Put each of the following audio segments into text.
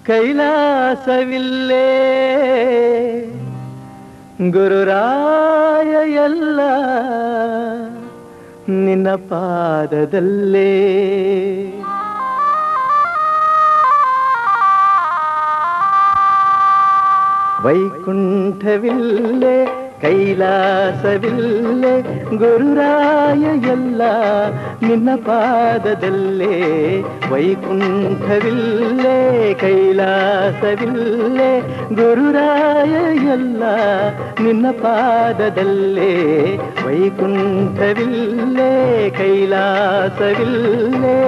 ಕೈಲಾಸವಿಲ್ಲೇ ಗುರುರಾಯ ಎಲ್ಲ ನಿನ್ನ ಪಾದದಲ್ಲೇ ವೈಕುಂಠವಿಲ್ಲೇ ಕೈಲಾಸವಿಲ್ಲೇ ಗುರುರಾಯ ಎಲ್ಲ ನಿನ್ನ ಪಾದದಲ್ಲೇ ವೈಕುಂಠವಿಲ್ಲೇ ಕೈಲಾಸವಿಲ್ಲೇ ಗುರುರಾಯ ಎಲ್ಲ ನಿನ್ನ ಪಾದದಲ್ಲೇ ವೈಕುಂಠವಿಲ್ಲೇ ಕೈಲಾಸವಿಲ್ಲೇ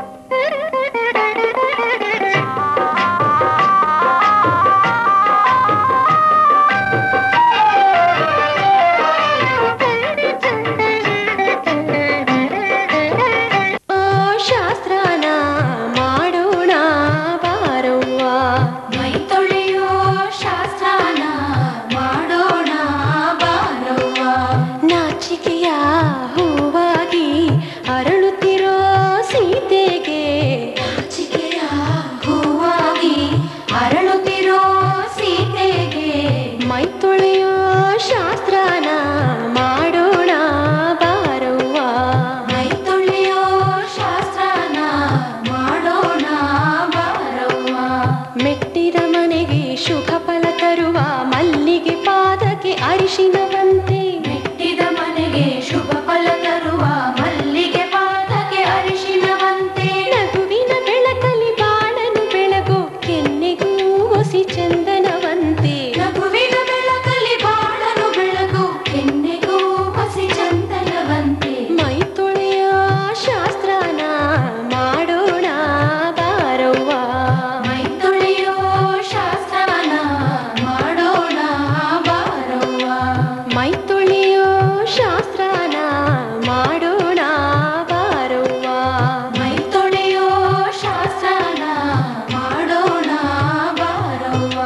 ಓ ಶಾಸ್ತ್ರನ ಮಾಡೋಣ ಬಾರವ್ವ ಮೈ ತೊಳೆಯೋ ಶಾಸ್ತ್ರನ ಮಾಡೋಣ ಬಾರವ್ವ ನಾಚಿಕೆಯ ಹೂವಾಗಿ ಅರಳುತ್ತಿರೋ ಸೀತೆಗೆ ಚಿಕೆಯ ಹೂವಾಗಿ ಅರಳುತ್ತಿರೋ ಸೀತೆಗೆ ಮೈ ತೊಳೆಯೋ ಶಾಸ್ತ್ರನ ಮಾಡೋಣ ಬಾರವ್ವ ಮೈ ತೊಳೆಯೋ ಶಾಸ್ತ್ರನ ಮಾಡೋಣ ಬಾರವ್ವ ಮೆಟ್ಟಿದ ಮನೆಗೆ ಶುಭ ಫಲ ತರುವ ಮಲ್ಲಿಗೆ ಪಾದಕ್ಕೆ ಅರಿಶಿನವಂತೆ ಮೆಟ್ಟಿದ ಮನೆಗೆ ಶುಭ ಫಲ ತರುವ ಮಲ್ಲಿಗೆ ಪಾದಕ್ಕೆ ಅರಿಶಿನವಂತೆ ನಗುವಿನ ಬೆಳಕಲಿ ಬಾಳನು ಬೆಳಗು ಕೆನ್ನೆಗೂ ಹೊಸಿ ಚಂದನವಂತೆ ನಗುವಿನ ಬೆಳಕಲಿ ಬಾಳನು ಬೆಳಗು ಕೆನ್ನೆಗೂ ಹಸಿ ಚಂದನವಂತೆ ಮೈ ತೊಳೆಯ ಶಾಸ್ತ್ರನ ಮಾಡೋಣ ಬಾರವ್ವ ಮೈ ತೊಳೆಯೋ ಶಾಸ್ತ್ರನ ಮಾಡೋಣ ಬಾರವ್ವ ಮೈ ತೊಳೆಯೋ ಶಾಸ್ತ್ರನ ಮಾಡೋಣ ಬಾರವ್ವ ಮೈ ತೊಳೆಯೋ ಶಾಸ್ತ್ರನ ಮಾಡೋಣ ಬಾರವ್ವ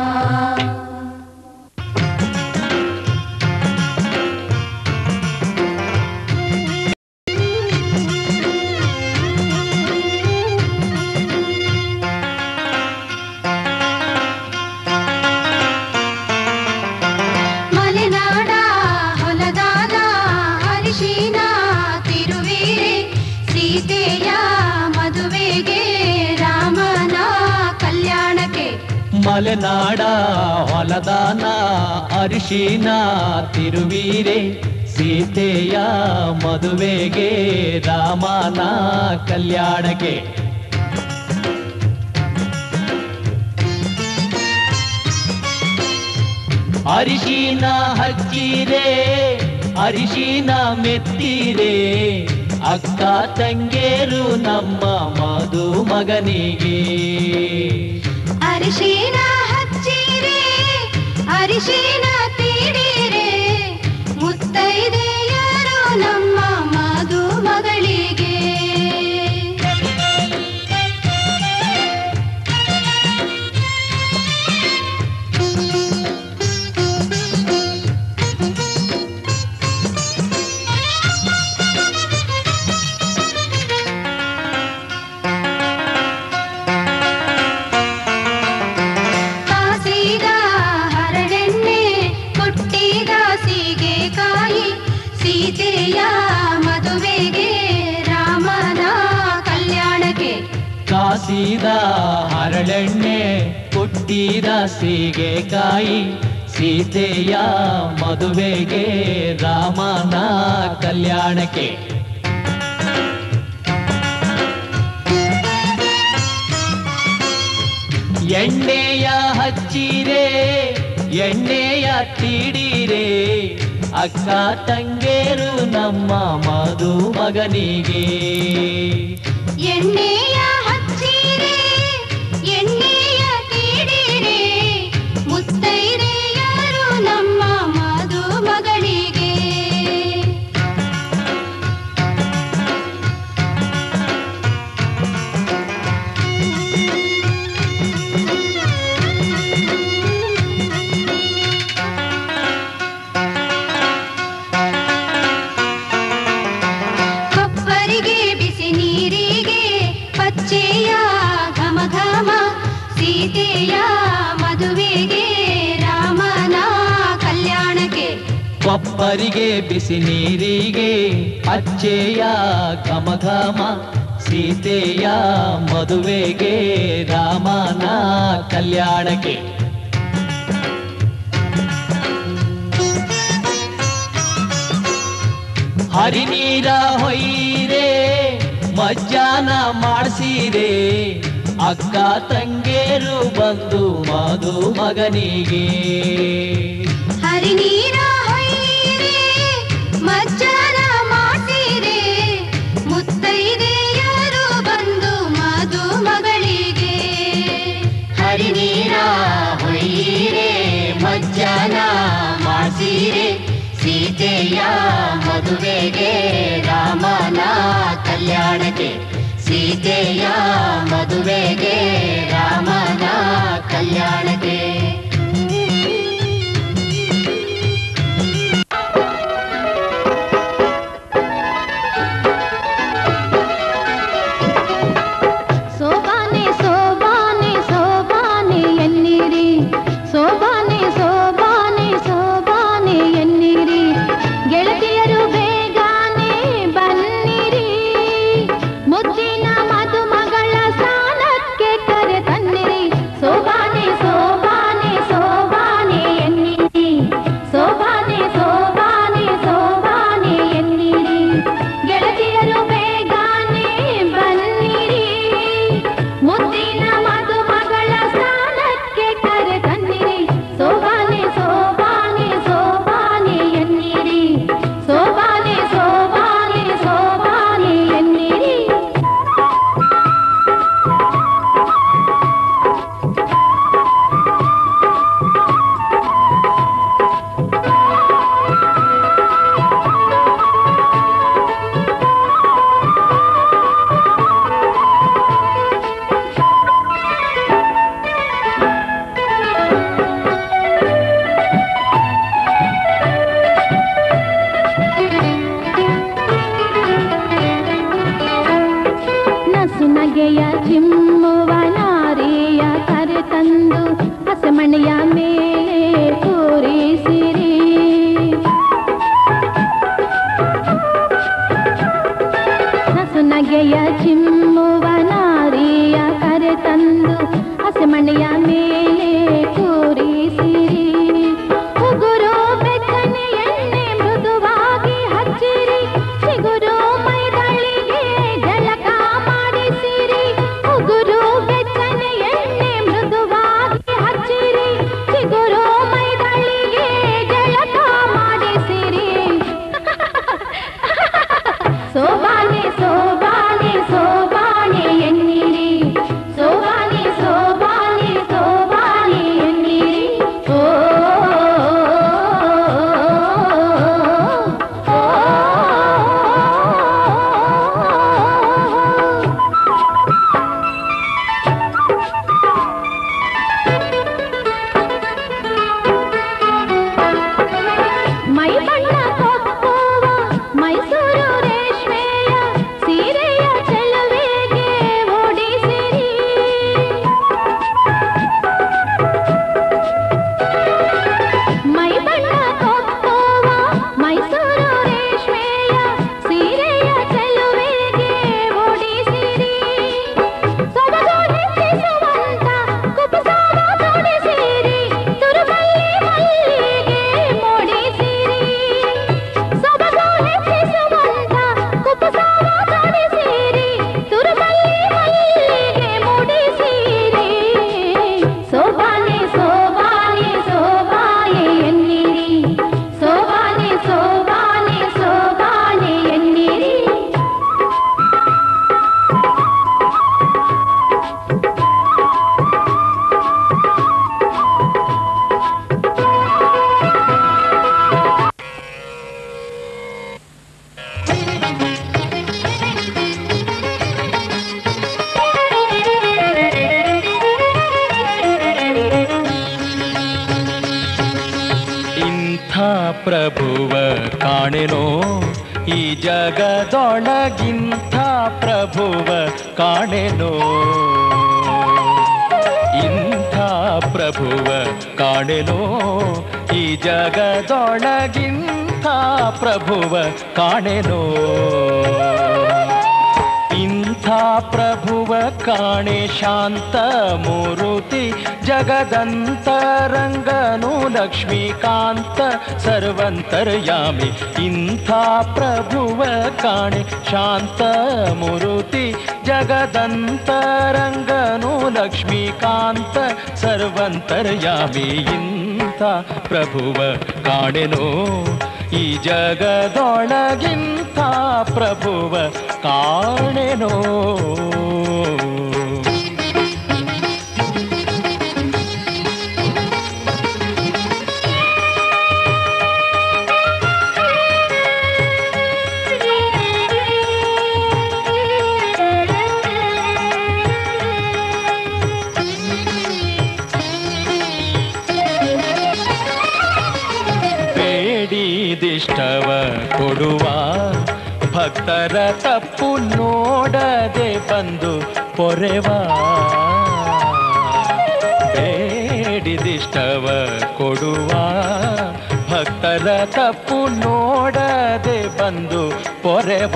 ಮಲೆನಾಡ ಹೊಲದಾದ ಅರಿಶಿನ ತಿರುವೀರೆ ಸೀತೆಯ ಮದುವೆಗೆ ರಾಮನ ಕಲ್ಯಾಣಕ್ಕೆ ಮಲೆನಾಡ ಹೊಲದಾನ ಅರಿಶಿನ ತಿರುವೀರೆ ಸೀತೆಯ ಮದುವೆಗೆ ರಾಮನ ಕಲ್ಯಾಣಕ್ಕೆ ಅರಿಶಿನ ಹಚ್ಚಿರೆ ಅರಿಶಿನ ಮೆತ್ತಿರೆ ಅಕ್ಕ ತಂಗೇರು ನಮ್ಮ ಮಧು ಮಗನಿಗೆ ಅರಿಶಿನ ಹಚ್ಚಿರೆ ಅರಿಶಿನ ತೀಡಿರೆ ಮುತ್ತೈದೆಯರು ನಮ್ಮ ಮಧು ಮಗಳಿಗೆ ಕಾಸಿದ ಹರಳೆಣ್ಣೆ ಕೊಟ್ಟಿದ ಸೀಗೆಕಾಯಿ ಸೀತೆಯ ಮದುವೆಗೆ ರಾಮನ ಕಲ್ಯಾಣಕ್ಕೆ ಕಾಸಿದ ಹರಳೆಣ್ಣೆ ಕೊಟ್ಟಿದ ಸೀಗೆಕಾಯಿ ಸೀತೆಯ ಮದುವೆಗೆ ರಾಮನ ಕಲ್ಯಾಣಕ್ಕೆ ಎಣ್ಣೆಯ ಹಚ್ಚಿರೆ ಎಣ್ಣೆಯ ತೀಡಿರೆ ಅಕ್ಕ ತಂಗೇರು ನಮ್ಮ ಮಧು ಮಗನಿಗೆ ಎಣ್ಣೆಯ ಹಚ್ಚಿರೆ ಎಣ್ಣೆಯ ತೀಡಿರೆ ಮುತ್ತೈದೆಯರು ನಮ್ಮ ಮಧು ಮಗಳಿಗೆ ಕೊಬ್ಬರಿಗೆ ಬಿಸಿ ನೀರಿಗೆ ಪಚ್ಚ ಸೀತೆಯ ಮದುವೆಗೆ ರಾಮನ ಕಲ್ಯಾಣಕ್ಕೆ ಕೊಪ್ಪರಿಗೆ ಬಿಸಿ ನೀರಿಗೆ ಅಚ್ಚೆಯ ಘಮ ಘಮ ಸೀತೆಯ ಮದುವೆಗೆ ರಾಮನ ಕಲ್ಯಾಣಕ್ಕೆ ಹರಿನೀರ ಹೊಯ್ರೆ ಮಜ್ಜಾನ ಮಾಡಿಸಿರೆ ಅಕ್ಕ ತಂಗೇರು ಬಂದು ಮಧು ಮಗನಿಗೆ ಹರಿನೀರ ಹೊಯ್ಯಿರೆ ಮಜ್ಜನ ಮಾಡಿಸಿರೆ ಮುತ್ತೈದೆಯರು ಬಂದು ಮಧು ಮಗಳಿಗೆ ಹರಿನೀರ ಹೊಯ್ಯಿರೆ ಮಜ್ಜಾನ ಮಾಡಿಸಿರೆ ಸೀತೆಯ ಮದುವೆಗೆ ರಾಮನ ಕಲ್ಯಾಣಕ್ಕೆ ಸೀತೆಯ ಮದುವೆಗೆ ರಾಮನ ಕಲ್ಯಾಣಕ್ಕೆ ಸೋಬಾನೆ ಸೋಬಾನೆ ಸೋಬಾನೆ ಎನ್ನಿರಿ ಸೋಬಾನೆ ಸೋಬಾನೆ ಸೋಬಾನೆ ಎನ್ನಿರಿ ಗೆಳತಿಯರು ಬೇಗನೆ ಬನ್ನಿರಿ ಮುದ್ದಿನ ಮದುಮಗಳ ಸ್ಥಾನಕ್ಕೆ ಕರೆ ತನ್ನಿರಿ ಸೋಬಾನೆ ಸೋಬಾನೆ ಸೋಬಾನೆ ಎನ್ನಿರಿ ಸೋಬಾನೆ ಸೋಬಾನೆ ಸೋಬಾನೆ ಎನ್ನಿರಿ ಗೆಳತಿಯರು ಬೇಗನೆ ಬನ್ನಿರಿ ಮುದ್ದಿನ ಮದುಮಗಳ ಸ್ಥಾನಕ್ಕೆ ಕರೆ ತನ್ನಿರಿ ಸೋಬಾನೆ ಸೋಬಾನೆ ಸೋಬಾನೆ ಎನ್ನಿರಿ ಸೋಬಾನೆ ಸೋಬಾನೆ ಸೋಬಾನೆ ಎನ್ನಿರಿ ನಸು ನಗೆಯ ಚಿಮ್ಮುವ ನಾರಿಯ ಕರೆ ತಂದು ಹಸಮಣೆಯ ಮೇಲೆ ಕೂರಿಸಿರಿ ನಸು ನಗೆಯ ಚಿಮ್ಮುವ ನಾರಿಯ ಕರೆ ತಂದು ಹಸಮಣೆಯ ಮೇಲೆ ಕೂರಿಸಿರಿ ಉಗುರು ಬೆಚ್ಚನೆ ಎಣ್ಣೆ ಮೃದುವಾಗಿ ಹಚ್ಚಿರಿ ಚಿಗುರು ಮೈದಳಿಗೆ ಜಳಕ ಮಾಡಿಸಿರಿ ಉಗುರು ಬೆಚ್ಚನೆ ಎಣ್ಣೆ ಮೃದುವಾಗಿ ಹಚ್ಚಿರಿ ಚಿಗುರು ಮೈದಳಿಗೆ ಜಳಕ ಮಾಡಿಸಿರಿ ಸೋಬಾನೆ ಸೋಬಾನೆ ಸೋಬಾನೆ ಎನ್ನಿರಿ ಸೋಬಾನೆ ಸೋಬಾನೆ ಸೋಬಾನೆ ಎನ್ನಿರಿ ಓ ಮೈ ಬಣ್ಣ ಕೊಪ್ಪುವ ಮೈಸೂರು ರೇಷ್ಮೆಯ ಸೀರೆಯ ಚೆಲುವೆಗೆ ಓಡಿಸಿರಿ ಮೈ ಬಣ್ಣ ಕೊಪ್ಪುವ ಮೈಸೂರು ರೇಷ್ಮೆಯ ಸೀರೆಯ ಚೆಲುವೆಗೆ ಓಡಿಸಿರಿ ಸೊಬಗು ಹೆಚ್ಚಿಸುವಂತ ಕುಪುಸಾವ ತೊಡಿಸಿರಿ ತುರುಬಲ್ಲಿ ಮಲ್ಲಿಗೆ ಮೂಡಿಸಿರಿ ಸೊಬಗು ಹೆಚ್ಚಿಸುವಂತ ಕುಪುಸಾವ ತೊಡಿಸಿರಿ ತುರುಬಲ್ಲಿ ಮಲ್ಲಿಗೆ ಮೂಡಿಸಿರಿ ಸೋಬಾನೆ ಸೋಬಾನೆ ಸೋಬಾನೆ ಎನ್ನಿರಿ ಸೋಬಾನೆ ಸೋಬಾನೆ ಸೋಬಾನೆ ಎನ್ನಿರಿ ಇಂಥ ಪ್ರಭುವ ಕಾಣೆನೋ ಈ ಜಗದೊಳಗಿಂಥ ಪ್ರಭುವ ಕಾಣೆನೋ ಇಂಥ ಪ್ರಭುವ ಕಾಣೆನೋ ಈ ಜಗದೊಳಗಿಂಥ ಪ್ರಭುವ ಕಾಣೆನೋ ಇಂಥ ಪ್ರಭುವ ಕಾಣೆ ಶಾಂತ ಮೂರುತಿ ಜಗದಂತರಂಗನು ಲಕ್ಷ್ಮೀಕಾಂತ ಸರ್ವಂತರ್ಯಾಮಿ ಇಂಥ ಪ್ರಭುವ ಕಾಣೆ ಶಾಂತ ಮೂರುತಿ ಜಗದಂತರಂಗನು ಲಕ್ಷ್ಮೀಕಾಂತ ಸರ್ವಂತರ್ಯಾಮಿ ಇಂಥ ಪ್ರಭುವ ಕಾಣೆನೋ ಈ ಜಗದೊಳಗಿಂಥ ಪ್ರಭುವ ಕಾಣೆನೋ ಬೇಡಿದಿಷ್ಟವ ಕೊಡುವ ಭಕ್ತರ ತಪ್ಪು ನೋಡದೆ ಬಂದು ಪೊರೆವ ಬೇಡಿದಿಷ್ಟವ ಕೊಡುವ ಭಕ್ತರ ತಪ್ಪು ನೋಡದೆ ಬಂದು ಪೊರೆವ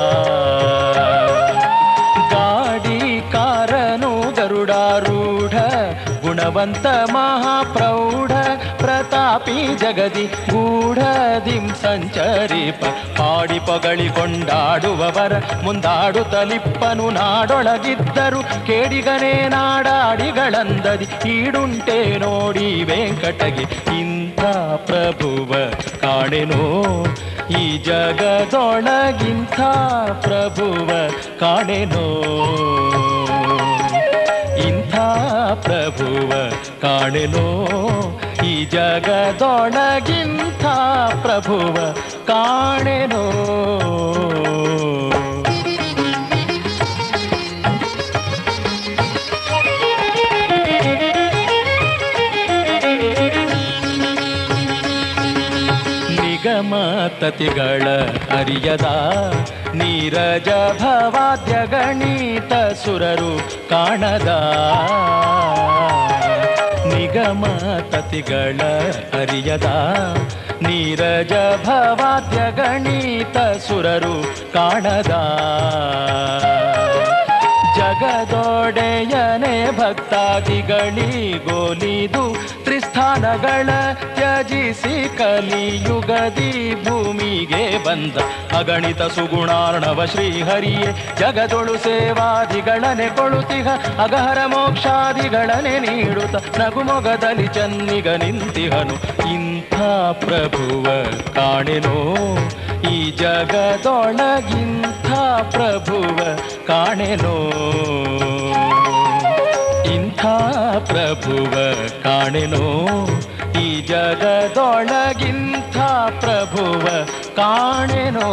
ಗಾಡಿ ಕಾರನು ಗರುಡಾರೂಢ ಗುಣವಂತ ಮಹಾಪ್ರೌಢ ಪ್ರತಾಪಿ ಜಗದಿ ಗೂಢದಿಂ ಸಂಚರಿಪ ಹಾಡಿ ಪೊಗಳಿ ಕೊಂಡಾಡುವವರ ಮುಂದಾಡುತ್ತಲಿಪ್ಪನು ನಾಡೊಳಗಿದ್ದರು ಕೇಡಿಗನೇ ನಾಡಾಡಿಗಳಂದದಿ ಈಡುಂಟೆ ನೋಡಿ ವೆಂಕಟಗೆ ಇಂಥ ಪ್ರಭುವ ಕಾಣೆನೋ ಈ ಜಗದೊಳಗಿಂಥ ಪ್ರಭುವ ಕಾಣೆನೋ ಇಂಥ ಪ್ರಭುವ ಕಾಣೆನೋ ಈ ಜಗದೊಳಗಿಂಥ ಪ್ರಭುವ ಕಾಣೆನೋ ನಿಗಮತತಿಗಳ ಅರಿಯದ ನೀರಜ ಭವಾದ್ಯ ಗಣಿತ ಸುರರು ಕಾಣದ ನಿಗಮತತಿಗಳ ಅರಿಯದ ನೀರಜ ಭವಾದ್ಯ ಗಣಿತ ಸುರರು ಕಾಣದ ಜಗದೊಡೆಯನೆ ಭಕ್ತಾದಿಗಳಿಗೋಲಿದು ತ್ರಿಸ್ಥಾನಗಳ ತ್ಯಜಿಸಿ ಕಲಿಯುಗದಿ ಭೂಮಿಗೆ ಬಂದ ಅಗಣಿತ ಸುಗುಣಾರ್ಣವ ಶ್ರೀಹರಿಯೇ ಜಗದೊಳು ಸೇವಾದಿಗಳನೆ ಕೊಳುತಿಹ ಅಗಹರ ಮೋಕ್ಷಾದಿಗಳನೆ ನೀಡುತ್ತ ನಗುಮೊಗದಲ್ಲಿ ಚನ್ನಿಗ ನಿಂತಿಹನು ಇಂಥ ಪ್ರಭುವ ಕಾಣೆನೋ ಈ ಜಗದೊಳಗಿಂಥ ಪ್ರಭುವ ಕಾಣೆನೋ ಇಂಥ ಪ್ರಭುವ ಕಾಣೆನೋ ಈ ಜಗದೊಳಗಿಂಥ ಪ್ರಭುವ ಕಾಣೆನೋ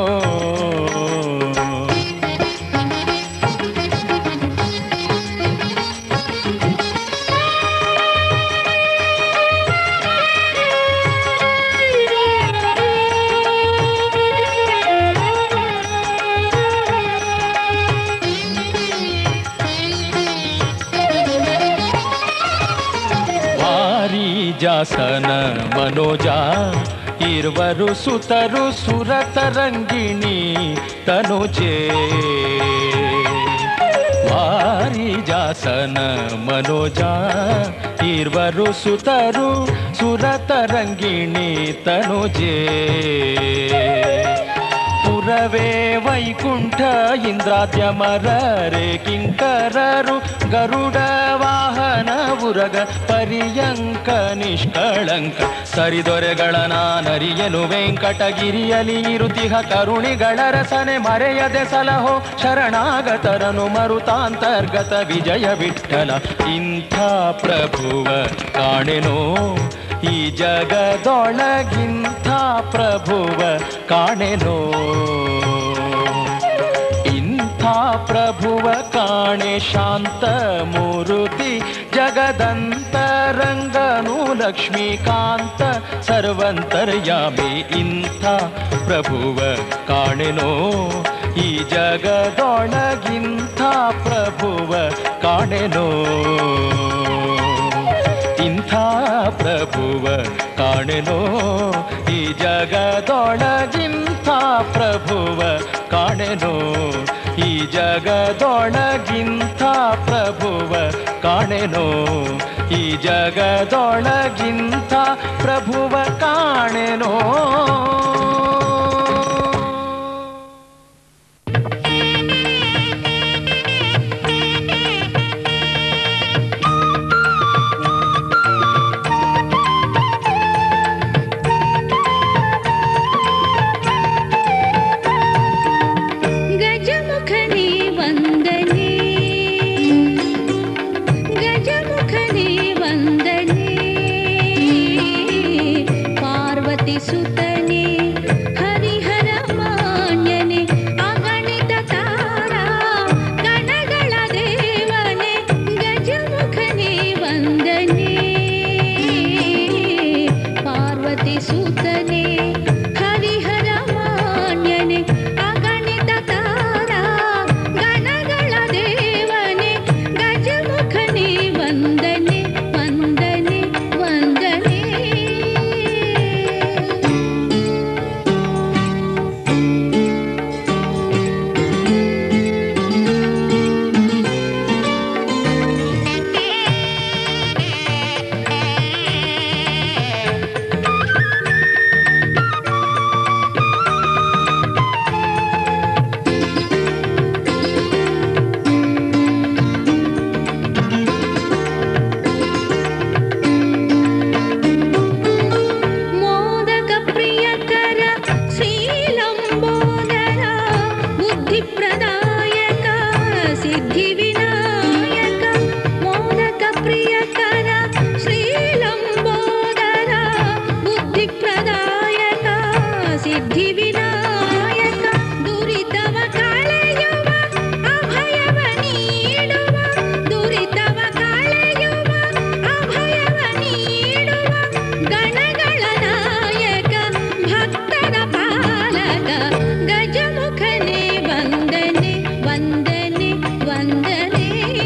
ವಾರಿ ಜಾಸನ ಮನೋಜ ಇರುವರು ಸುತರು ಸುರತರಂಗಿಣಿ ತನುಜೆ ವಾರಿ ಜಾಸನ ಮನೋಜ ಇರುವರು ಸುತರು ಸುರತರಂಗಿಣಿ ತನುಜೆ ಪುರವೇ ವೈಕುಂಠ ಇಂದ್ರಾದ್ಯ ಮರರೆ ಕಿಂಕರರು ಗರುಡ ವಾಹನ ಉರಗ ಪರ್ಯಂಕ ನಿಷ್ಕಳಂಕ ಸರಿದೊರೆಗಳ ನಾನರಿಯಲು ವೆಂಕಟಗಿರಿಯಲಿ ಇರುತಿಹ ಕರುಣಿಗಳ ರಸನೆ ಮರೆಯದೆ ಸಲಹೋ ಶರಣಾಗತರನು ಮರುತಾಂತರ್ಗತ ವಿಜಯ ವಿಠಲ ಇಂಥ ಪ್ರಭುವ ಕಾಣೆನೋ ಈ ಜಗದೊಳಗಿಂಥ ಪ್ರಭುವ ಕಾಣೆನೋ ಇಂಥ ಪ್ರಭುವ ಕಾಣೆ ಶಾಂತ ಮೂರುತಿ ಜಗದಂತರಂಗನು ಲಕ್ಷ್ಮೀಕಾಂತ ಸರ್ವಂತರ್ಯಾಮಿ ಇಂಥ ಪ್ರಭುವ ಕಾಣೆನೋ ಈ ಜಗದೊಳಗಿಂಥ ಪ್ರಭುವ ಕಾಣೆನೋ ಪ್ರಭುವ ಕಾಣೆನೋ ಈ ಜಗದೊಳಗಿಂಥ ಪ್ರಭುವ ಕಾಣೆನೋ ಈ ಜಗದೊಳಗಿಂಥ ಪ್ರಭುವ ಕಾಣೆನೋ ಈ ಜಗದೊಳಗಿಂಥ ಪ್ರಭುವ ಕಾಣೆನೋ ಗಜಮುಖನೇ ವಂದನೆ ಗಜಮುಖನೇ ವಂದನೆ ಪಾರ್ವತಿ ಸುತನೆ ಹರಿಹರ ಮಾನ್ಯನೆ ಅಗಣಿತ ತಾರ ಗಣಗಳ ದೇವನೆ ಗಜಮುಖನೇ ವಂದನೆ ಪಾರ್ವತಿ ಸುತನೆ ಹರಿಹರ ಮಾನ್ಯನೆ ಅಗಣಿತ ತಾರ ಗಣಗಳ ದೇವನೆ ಗಜಮುಖನೇ ವಂದನೆ ವಂದನೆ ವಂದನೆ ಮೋದಕ ಪ್ರಿಯಕರ ಶ್ರೀಲಂಬೋದರ ಬುದ್ಧಿಪ್ರದಾಯಕ ಸಿದ್ಧಿ ವಿನಾಯಕ ಮೋದಕ ಪ್ರಿಯಕರ ಶ್ರೀಲಂಬೋದರ ಬುದ್ಧಿಪ್ರದಾಯಕ ಸಿದ್ಧಿ ವಿನಾಯಕ ದುರಿತವ ಕಳೆಯುವ ಅಭಯವ ನೀಡುವ ದುರಿತವ ಕಳೆಯುವ ಅಭಯವ ನೀಡುವ ಗಣಗಳ ನಾಯಕ ಭಕ್ತರ ಪಾಲಕ ಗಜಮುಖನೇ ವಂದನೆ ವಂದನೆ ವಂದನೆ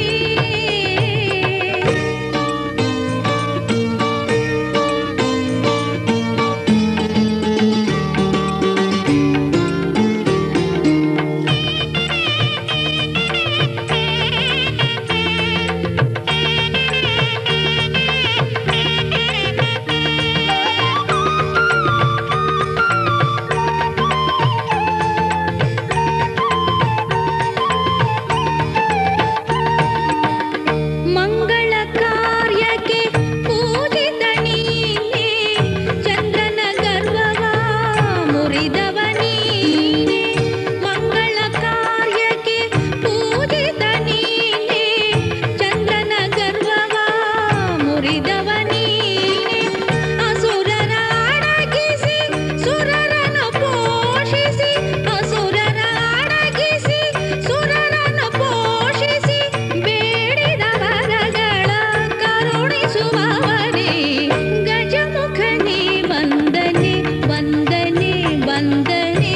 ಮಂಗಳ ಕಾರ್ಯಕ್ಕೆ ಪೂಜಿತ ನೀನೆ ಚಂದ್ರನ ಗರ್ವವ ಮುರಿದವ ನೀನೆ ಮಂಗಳ ಕಾರ್ಯಕ್ಕೆ ಪೂಜಿತ ನೀನೆ ಚಂದ್ರನ ಗರ್ವವ ಮುರಿದವ ನೀನೆ ಅಸುರರ ಅಡಗಿಸಿ ಸುರರನ್ನು ಪೋಷಿಸಿ ಅಸುರರ ಅಡಗಿಸಿ ಸುರರನ್ನು ಪೋಷಿಸಿ ಬೇಡಿದ ವರಗಳ ಕರುಣಿಸುವವನೇ ಗಜಮುಖನೇ ವಂದನೆ ವಂದನೆ ವಂದನೆ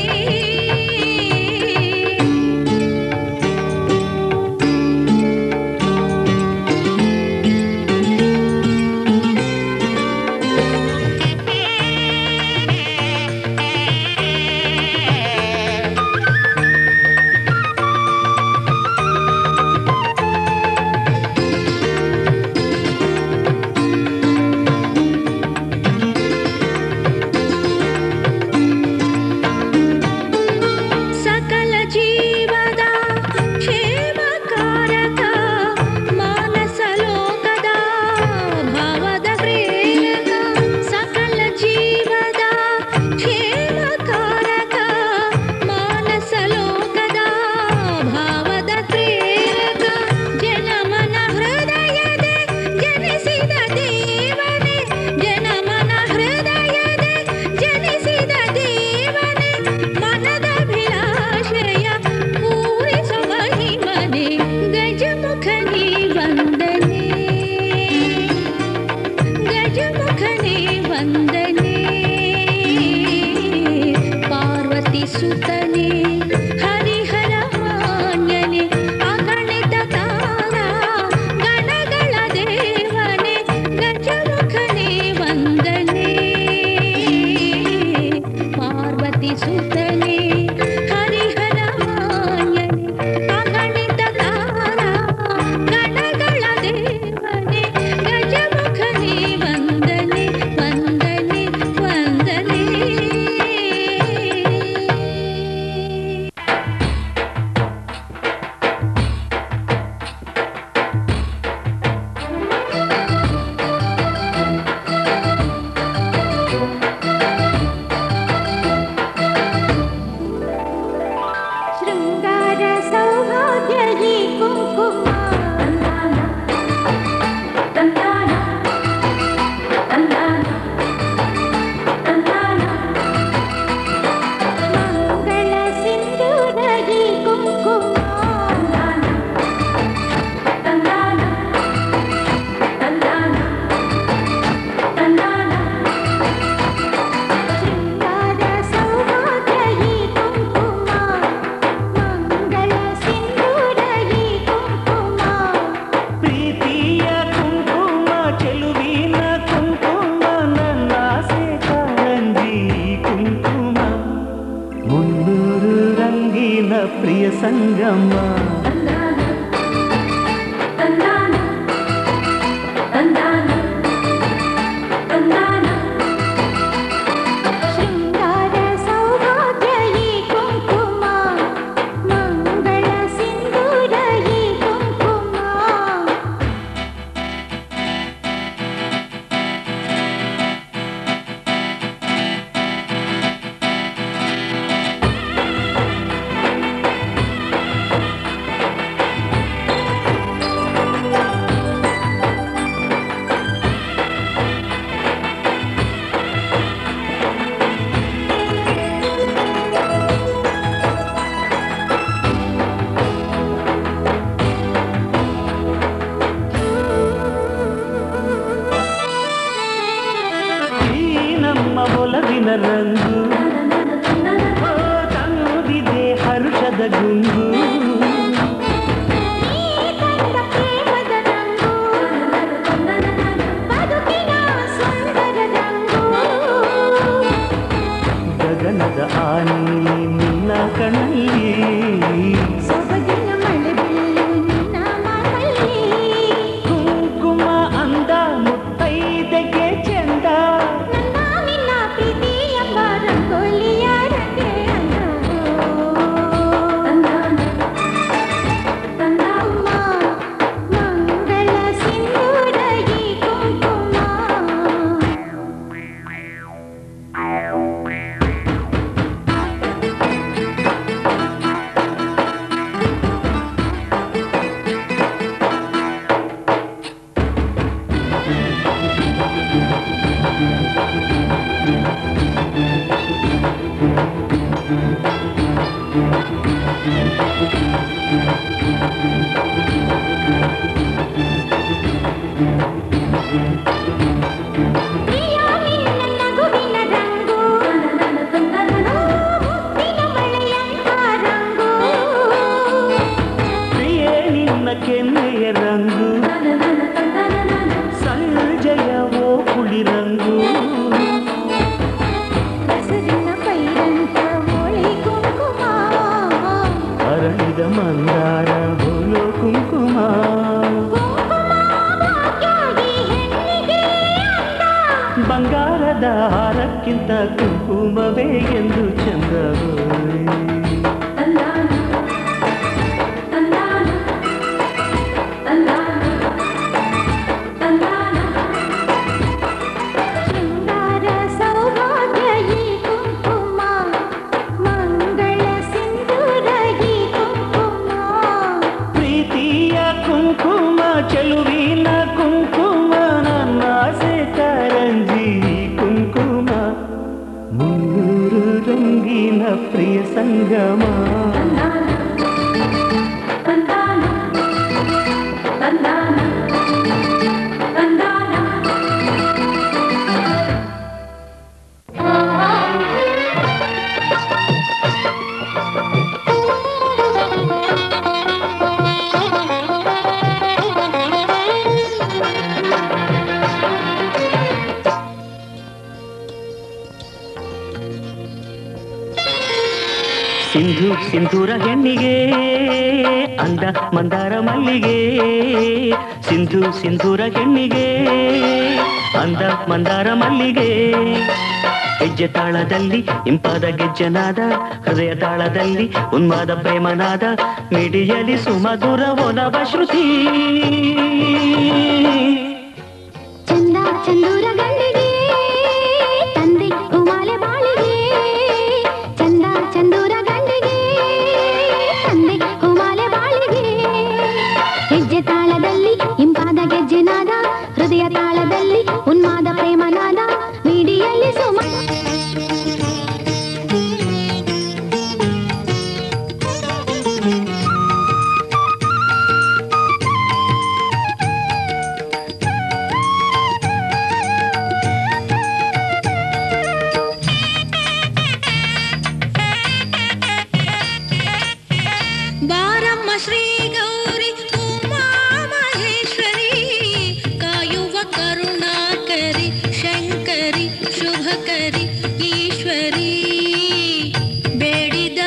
ಸಕಲ ಜೀವದ ಕ್ಷೇಮಕಾರಕ ಮಾನಸ ಲೋಕದ ಭಾವದ ಪ್ರೇರಕ ಸಕಲ ಜೀವದ ಕ್ಷೇಮಕಾರಕ ಮಾನಸ ಲೋಕದ ಭಾವದ ಪ್ರೇರಕ ಜನಮನ ಹೃದಯದೆ ಜನಿಸಿದ ದೇವನೇ ಜನಮನ ಹೃದಯದೆ ಜನಿಸಿದ ದೇವನೇ ಮನದಭಿಲಾಷಯ ಪೂರಿಸು ಮಹಿಮನೆ ಗಜಮುಖನೇ ವಂದನೆ ಗಜಮುಖನೇ ವಂದನೆ ಪಾರ್ವತಿ ಸುತನೆ ಹರಿಹರ ಮಾನ್ಯನೆ ಅಗಣಿತ ತಾರ ಗಣಗಳ ದೇವನೇ ಗಜಮುಖನೇ ವಂದನೆ ಮುನ್ನೂರು ರಂಗಿನ ಪ್ರಿಯ ಸಂಗಮ ಶೃಂಗಾರ ಸೌಭಾಗ್ಯ ಈ ಕುಂಕುಮ ಮಂಗಳ ಸಿಂಧೂರ ಈ ಕುಂಕುಮ ಈ ನಮ್ಮ ಒಲವಿನ ರಂಗು ಓ, ತಂದಿದೆ ಹರುಷದ ಗುಂಗು ಕಂಡ ಪ್ರೇಮದ ರಂಗು ಬದುಕಿನ ಸುಂದರ ರಂಗು ಗಗನದ ಆನೆ ನಿನ್ನ ಕಣ್ಣಲ್ಲಿ ಸೊಬಗಿನ ಮಳೆ ಬೀಳು ನಿನ್ನ ಮನದಲ್ಲಿ ಕುಂಕುಮ ಅಂದ ಮುತ್ತೈದೆಗೆ ಚೆಂದ ನನ್ನ ನಿನ್ನ ಪ್ರೀತಿ ಎಂಬ ರಂಗೋಲಿಯ ರಂಗೆ ಅಂದ ಮಂಗಳ ಸಿಂಧೂರ ಈ ಕುಂಕುಮ ಪ್ರಿಯ ನಿನ್ನ ನಗುವಿನ ರಂಗು ಮುತ್ತಿನ ಮಳೆಯಂಥ ರಂಗು ಪ್ರಿಯೇ ನಿನ್ನ ಕೆನ್ನೆಯ ರಂಗು ಸಂಜಯವೋ ಕುಳಿ ರಂಗು ಹಸಿರಿನ ಪೈರಂತ ಮೋಳಿ ಕುಂಕುಮ ಅರಳಿದ ಮಂದಾರ ಹೋಲೋ ಕುಂಕುಮ ಭಾಗ್ಯಾಗಿ ಹೆಣ್ಣಿಗೆ ಅಂದ ಬಂಗಾರದ ಹಾರಕ್ಕಿಂತ ಕುಂಕುಮವೇ ಎಂದು ಚಂದವೋ ಶೃಂಗಾರ ಸೌಭಾಗ್ಯ ಈ ಕುಂಕುಮ ಮಂಗಳ ಸಿಂಧೂರ ಈ ಕುಂಕುಮ ಪ್ರೀತಿಯ ಕುಂಕುಮ ಚೆಲುವಿನ ಕುಂಕುಮ ನನ್ನ ಆಸೆ ಕಾರಂಜಿ ಕುಂಕುಮ ಮುನ್ನೂರು ರಂಗಿನ ಪ್ರಿಯ ಸಂಗಮ ಸಿಂಧು ಸಿಂಧೂರ ಹೆಣ್ಣಿಗೆ ಅಂದ ಮಂದಾರ ಮಲ್ಲಿಗೆ ಸಿಂಧು ಸಿಂಧೂರ ಹೆಣ್ಣಿಗೆ ಅಂದ ಮಂದಾರ ಮಲ್ಲಿಗೆ ಹೆಜ್ಜೆ ತಾಳದಲ್ಲಿ ಇಂಪಾದ ಗೆಜ್ಜನಾದ ಹೃದಯ ತಾಳದಲ್ಲಿ ಉನ್ಮಾದ ಪ್ರೇಮನಾದ ಮಿಡಿಯಲಿ ಸುಮಧುರ ಒಲವ ಶ್ರುತಿ ಚಂದ ಚಂದೂರ ಗಂಡಿಗೆ ತಂದೆ ಉಮಾಲೆ ಬಾಳಿಗೆ ಚಂದ ಚಂದೂರ ಗಂಡಿಗೆ ತಂದೆ ಉಮಾಲೆ ಬಾಳಿಗೆ ಹೆಜ್ಜೆ ತಾಳದಲ್ಲಿ ಇಂಪಾದ ಗೆಜ್ಜೆನಾದ ಹೃದಯ ತಾಳದಲ್ಲಿ ಉನ್ಮಾದ ಪ್ರೇಮನಾದ ಮಿಡಿಯಲ್ಲಿ ಸುಮ ಬಾರಮ್ಮ ಶ್ರೀ ಗೌರಿ ಉಮಾ ಮಹೇಶ್ವರಿ ಕಾಯುವ ಕರುಣಾಕರಿ ಶಂಕರಿ ಶುಭಕರಿ ಈಶ್ವರಿ ಬೇಡಿದ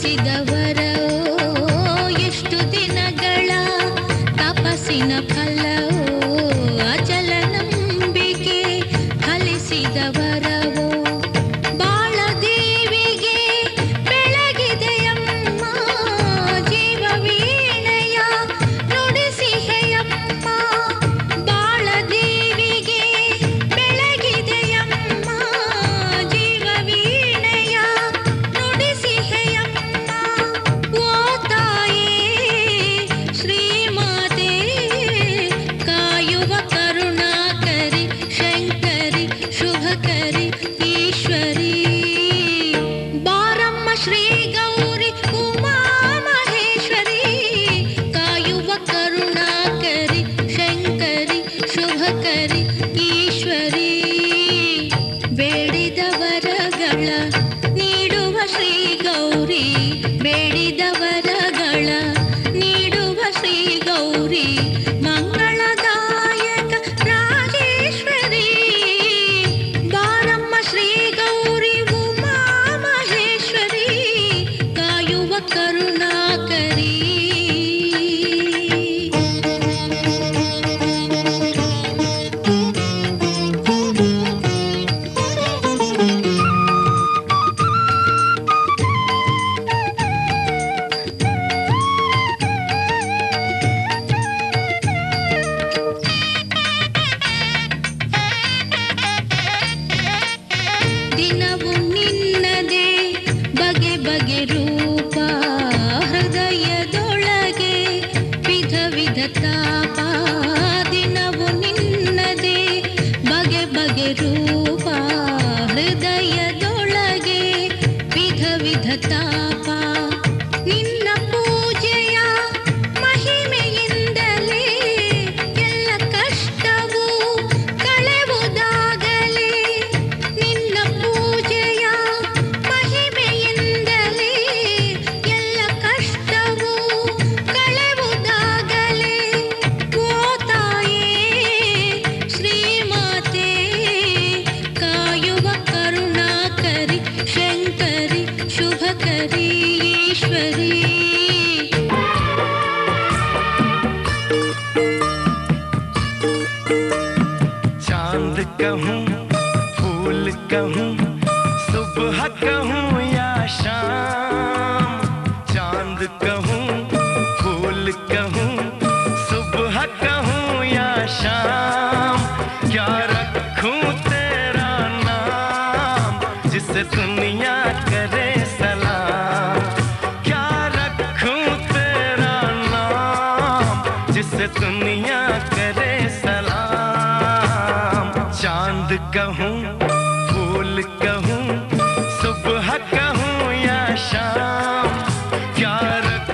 ಹರಿಸಿದವರೋ ಎಷ್ಟು ದಿನಗಳ ತಪಸ್ಸಿನ ಫಲವೋ ಅಚಲ ನಂಬಿಕೆ ಫಲಿಸಿದವರವೋ ಬಾಳ ದೇವಿಗೆ ಬೆಳಗಿದೆಯಮ್ಮ ಜೀವ ವೀಣೆಯ ನುಡಿಸಿಹೆಯಮ್ಮ ಬಾಳ ದೇವಿಗೆ ಬೆಳಗಿದೆಯಮ್ಮ ಜೀವ ವೀಣೆಯ ನುಡಿಸಿಹೆಯಮ್ಮ ಓ ತಾಯೇ ಶ್ರೀಮಾತೆ ಕಾಯುವ ಕರುಣಾಕರಿ ಶಂಕರಿ ಶುಭಕರಿ ಈಶ್ವರಿ ಬಾರಮ್ಮ ಶ್ರೀ ಗೌರಿ ಉಮಾ ಮಹೇಶ್ವರಿ ಕಾಯುವ ಕರುಣಾಕರಿ ಶಂಕರಿ ಶುಭಕರಿ ಈಶ್ವರಿ ಬೇಡಿದವರಗಳ ನೀಡುವ ಶ್ರೀ ಗೌರಿ ಬೇಡಿದವರಗಳ ನೀಡುವ ಶ್ರೀ ಗೌರಿ ಮಂಗಳದಾಯಕ ರಾಜೇಶ್ವರಿ ಬಾರಮ್ಮ ಶ್ರೀ ಗೌರಿ ಉಮಾ ಮಹೇಶ್ವರಿ ಕಾಯುವ ಕರುಣಾಕರಿ ದಿನವು ನಿನ್ನದೇ ಬಗೆ ಬಗೆ ರೂಪ ಹೃದಯದೊಳಗೆ ವಿಧ ವಿಧ ತಾಪ ದಿನವು ನಿನ್ನದೇ ಬಗೆ ಬಗೆ ರೂಪ ಹೃದಯದೊಳಗೆ ವಿಧ ವಿಧ ತಾಪ ನಿನ್ನ ಪೂಜೆಯ ಮಹಿಮೆಯಿಂದಲೇ ಎಲ್ಲ ಕಷ್ಟವು ಕಳೆವುದಾಗಲೇ ನಿನ್ನ ಪೂಜೆಯ ಮಹಿಮೆಯಿಂದಲೇ ಎಲ್ಲ ಕಷ್ಟವು ಕಳೆವುದಾಗಲೇ ಓ ತಾಯೇ ಶ್ರೀಮಾತೆ ಕಾಯುವ ಕರುಣಾಕರಿ ಶಂಕರಿ ಶುಭಕರಿ ಈಶ್ವರಿ चांद कहूँ फूल कहूँ सुबह कहूँ या शाम चांद कहूँ फूल कहूँ सुबह कहूँ या शाम क्या रखूँ तेरा नाम जिसे दुनिया करे सलाम क्या रखूँ तेरा नाम जिसे दुनिया करे सलाम चांद कहूँ फूल कहूँ सुबह कहूँ या शाम क्या रख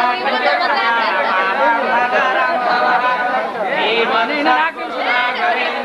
ಅತ್ಯರ್ಥಂ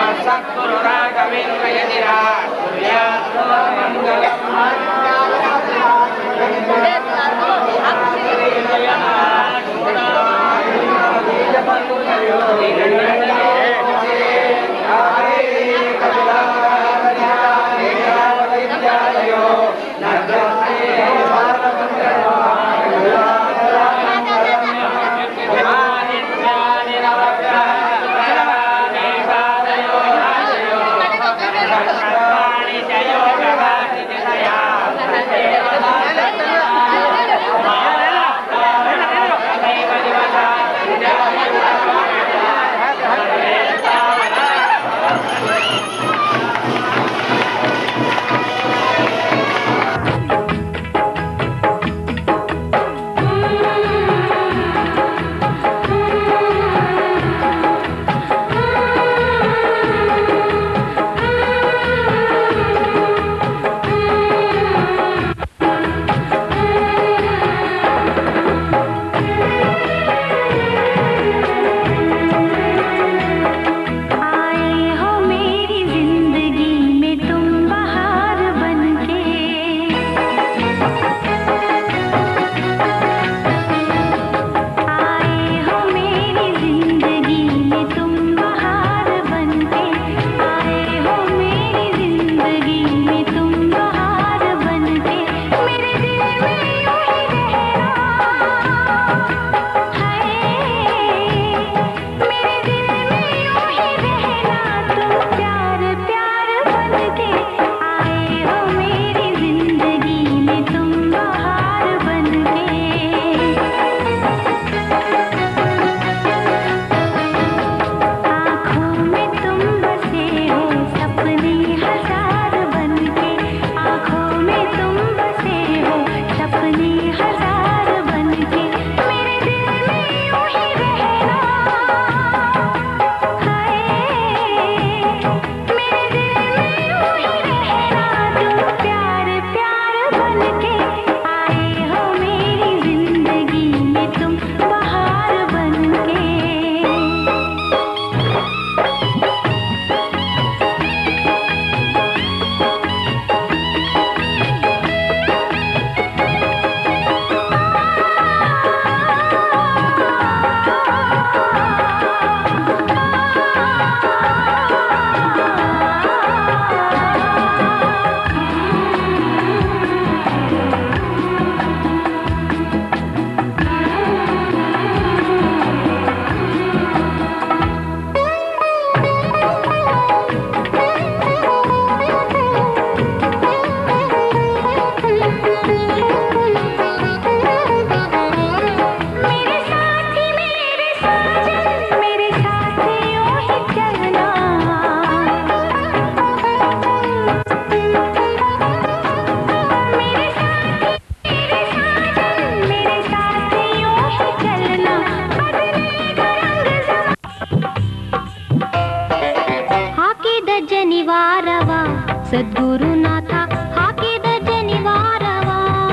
ಸದ್ಗುರುನಾಥ ಹಾಕಿದ ಜನಿವಾರವ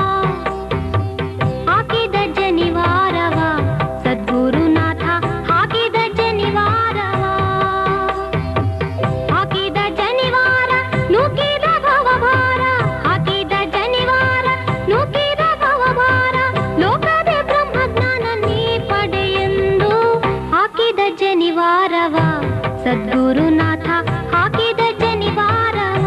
ಹಾಕಿದ ಜನಿವಾರವ ಸದ್ಗುರುನಾಥ ಹಾಕಿದ ಜನಿವಾರವ ಹಾಕಿದ ಜನಿವಾರ ನೂಕಿದ ಭವಭಾರ ಹಾಕಿದ ಜನಿವಾರ ನೂಕಿದ ಭವಭಾರ ಲೋಕದ ಬ್ರಹ್ಮಜ್ಞಾನ ನೀ ಪಡೆಯೆಂದು ಹಾಕಿದ ಜನಿವಾರವ ಸದ್ಗುರುನಾಥ ಹಾಕಿದ ಜನಿವಾರವ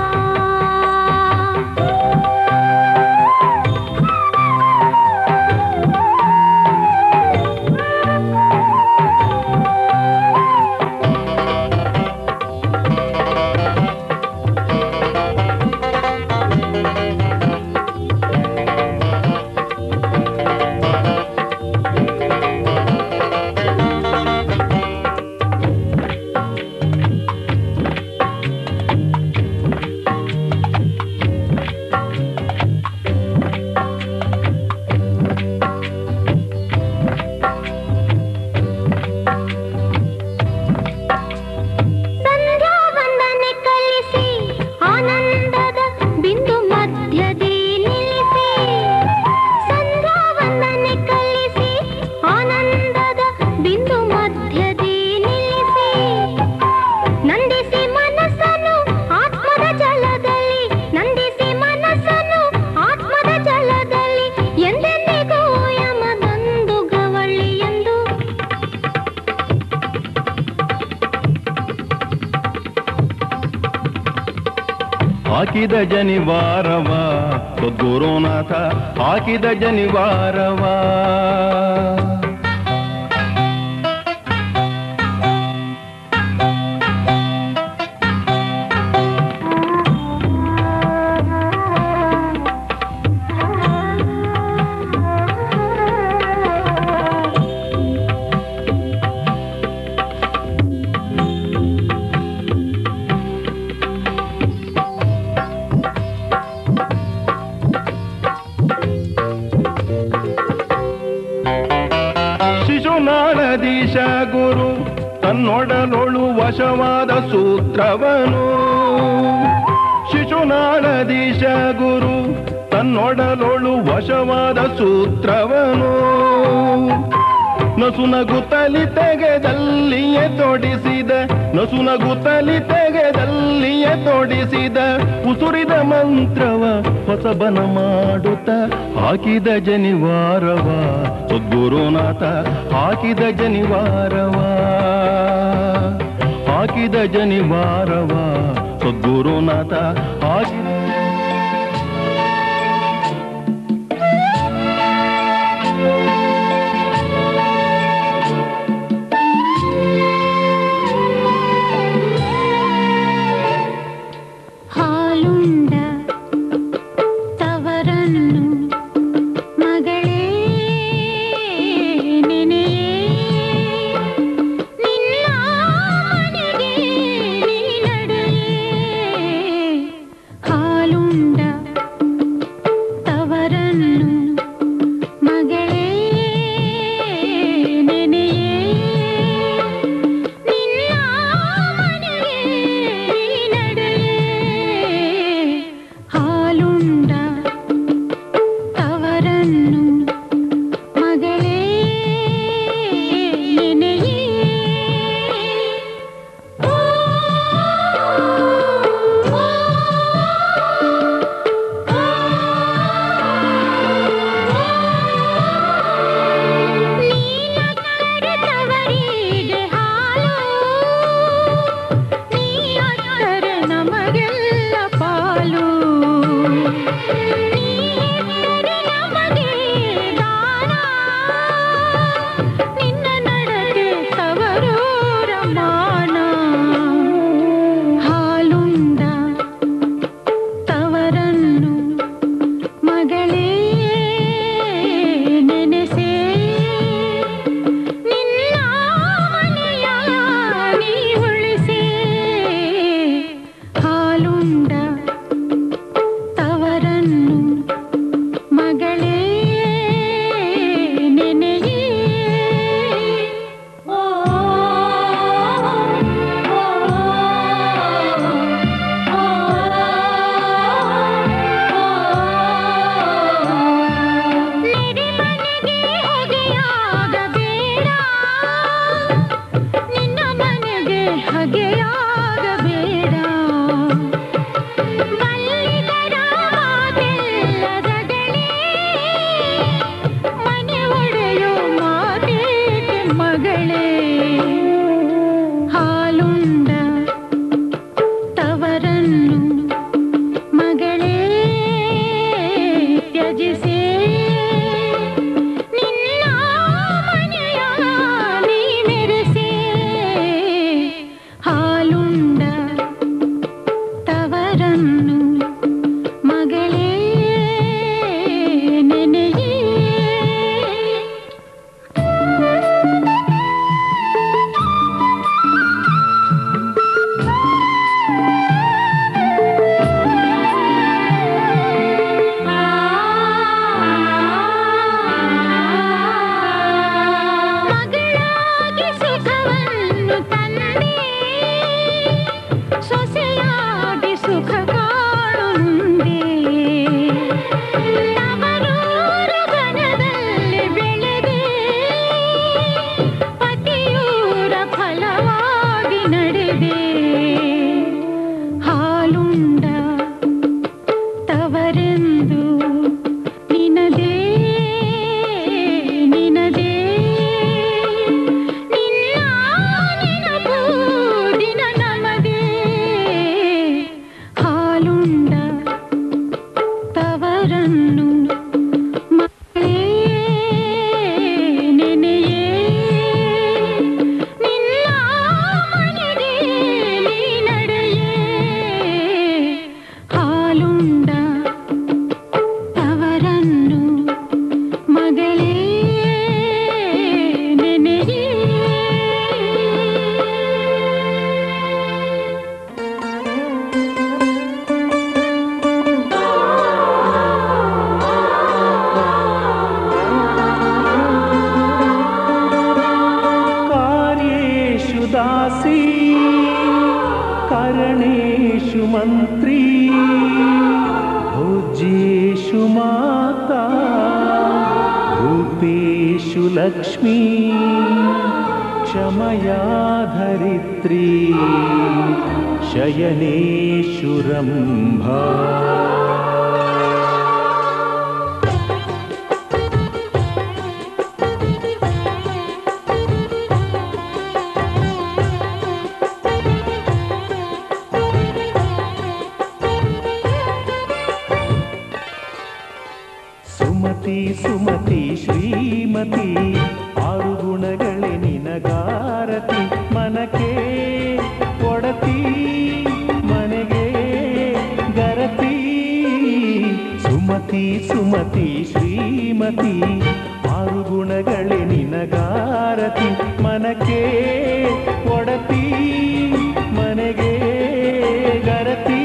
ಹಾಕಿದ ಜನಿವಾರವ ಸದ್ಗುರುನಾಥ ಹಾಕಿದ ಜನಿವಾರವ ಶಿಶುನಾಳದೀಶ ಗುರು ತನ್ನೊಡಲೊಳು ವಶವಾದ ಸೂತ್ರವನು ಶಿಶುನಾಳದೀಶ ಗುರು ತನ್ನೊಡಲೊಳು ವಶವಾದ ಸೂತ್ರವನು ನಸುನಗುತ್ತಲಿ ತೆಗೆದಲ್ಲಿಯೇ ತೊಡಿಸಿದ ನಸುನಗುತ್ತಲಿ ತೆಗೆದಲ್ಲಿಯೇ ತೊಡಿಸಿದ ಉಸುರಿದ ಮಂತ್ರವ ಹೊಸಬನ ಮಾಡುತ್ತ ಹಾಕಿದ ಜನಿವಾರವ ಸದ್ಗುರುನಾಥ ಹಾಕಿದ ಜನಿವಾರವ ಹಾಕಿದ ಜನಿವಾರವ ಸದ್ಗುರುನಾಥ ಹಾಕಿದ ಹಾಲುಂಡ ತವರನ್ನು ಮಗಳೇ ನೆನೆಯೇ ನಿನ್ನ ಮನೆಗೆ ನೀ ನಡೆಯೇ ಹಾಲುಂಡ ತವರನ್ನು ಮಗಳೇ ನೆನೆಯೇ ನಿನ್ನ ಮನೆಗೆ ನೀ ನಡೆಯೇ ಹಾಲುಂಡ ತವರನ್ನು ಮಗಳೇ ನೆನೆಯೇ ಓ, ಓ, ನೀನ ಕರೆದವರಿಗೆ ಹಾಲು ನೀ ಅತ್ತರೆ ನಮಗೆಲ್ಲ ಪಾಲು ನೀ ಇತ್ತರೆ ನಮಗೆ ದಾನ ನಿನ್ನ ನಡತೆ ತವರೂರ ಮಾನ ಹಾಲುಂಡ ತವರನ್ನು ಮಗಳೇ ನೆನೆಸೇ ನಿನ್ನ ಮನೆಯ ನೀ ಉಳಿಸೇ ಹಾಲುಂಡ ತವರನ್ನು ಮಗಳೇ ನೆನೆಯೇ ಓ ನೆರೆಮನೆಗೆ ಹೊಗೆಯಾಗಬೇಡ ನಿನ್ನ ಮನೆಗೆ ಹಗೆಯಾಗಬೇಡ ಬಲ್ಲಿದರ ಮಾತೆಲ್ಲದಗಳೇ ಮನೆ ಒಡೆಯೋ ಮಾತೇಕೆ ಮಗಳೇ ಹಾಲುಂಡ ತವರನ್ನು ಮಗಳೇ ತ್ಯಜಿಸೇ ನಿನ್ನ ಮನೆಯ ನೀ ಮೆರೆಸೇ ಹಾಲುಂಡ ತವರನ್ನು ಮಗಳೇ ನೆನೆಯೇ ಮಗಳಾಗಿ ಸುಖವನ್ನು ತಂದೆ ಸೊಸೆಯಾಗಿ ಸುಖ ಕಾಣುಂದೆ ತವರೂರ ಬನದಲ್ಲಿ ಬೆಳೆದೆ ಪತಿಯೂರ ಫಲವಾಗಿ ನಡೆದೆ ಹಾಲುಂಡ ತವರೆಂದು ನಿನದೇ ನಿನದೇ ನಿನ್ನ ನೆನಪು ದಿನ ನಮದೇ ಹಾಲುಂಡ धारणेषु मन्त्री भोज्येषु माता रूपेषु लक्ष्मी क्षमया धरित्री शयनेषु रम्भा ಸುಮತಿ ಸುಮತಿ ಶ್ರೀಮತಿ ಆರು ಗುಣಗಳೇ ನಿನಗಾರತಿ ಮನಕ್ಕೆ ಒಡತಿ ಮನೆಗೆ ಗರತಿ ಸುಮತಿ ಸುಮತಿ ಶ್ರೀಮತಿ ಆರು ಗುಣಗಳೇ ನಿನಗಾರತಿ ಮನಕ್ಕೆ ಒಡತಿ ಮನೆಗೆ ಗರತಿ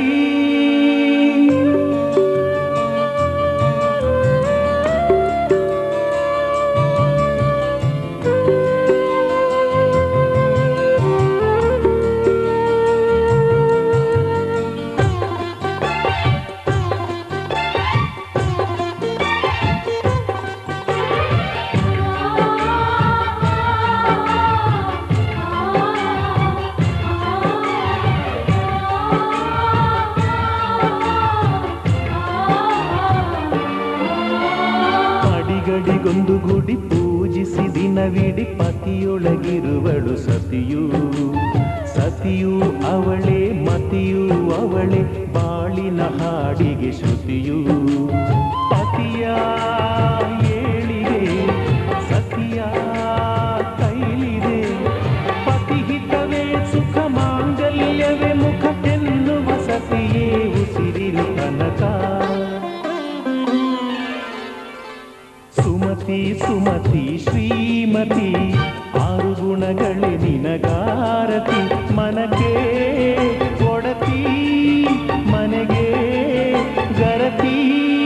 ಅಡಿಗಡಿಗೊಂದು ಗುಡಿ ಪೂಜಿಸಿ ದಿನವಿಡಿ ಪತಿಯೊಳಗಿರುವಳು ಸತಿಯು ಸತಿಯು ಅವಳೇ ಮತಿಯು ಅವಳೇ ಬಾಳಿನ ಹಾಡಿಗೆ ಶ್ರುತಿಯು ಪತಿಯ ಏಳಿಗೆ ಸತಿಯ ಕೈಲಿದೆ ಪತಿಹಿತವೇ ಸುಖ ಮಾಂಗಲ್ಯವೇ ಮುಖ ಎನ್ನುವ ಸತಿಯೇ ಉಸಿರಿನ ತನಕ ಸುಮತಿ ಸುಮತಿ ಶ್ರೀಮತಿ ಆರು ಗುಣಗಳೇ ನಿನಗಾರತಿ ಮನಕ್ಕೆ ಕೊಡತಿ ಮನೆಗೆ ಗರತಿ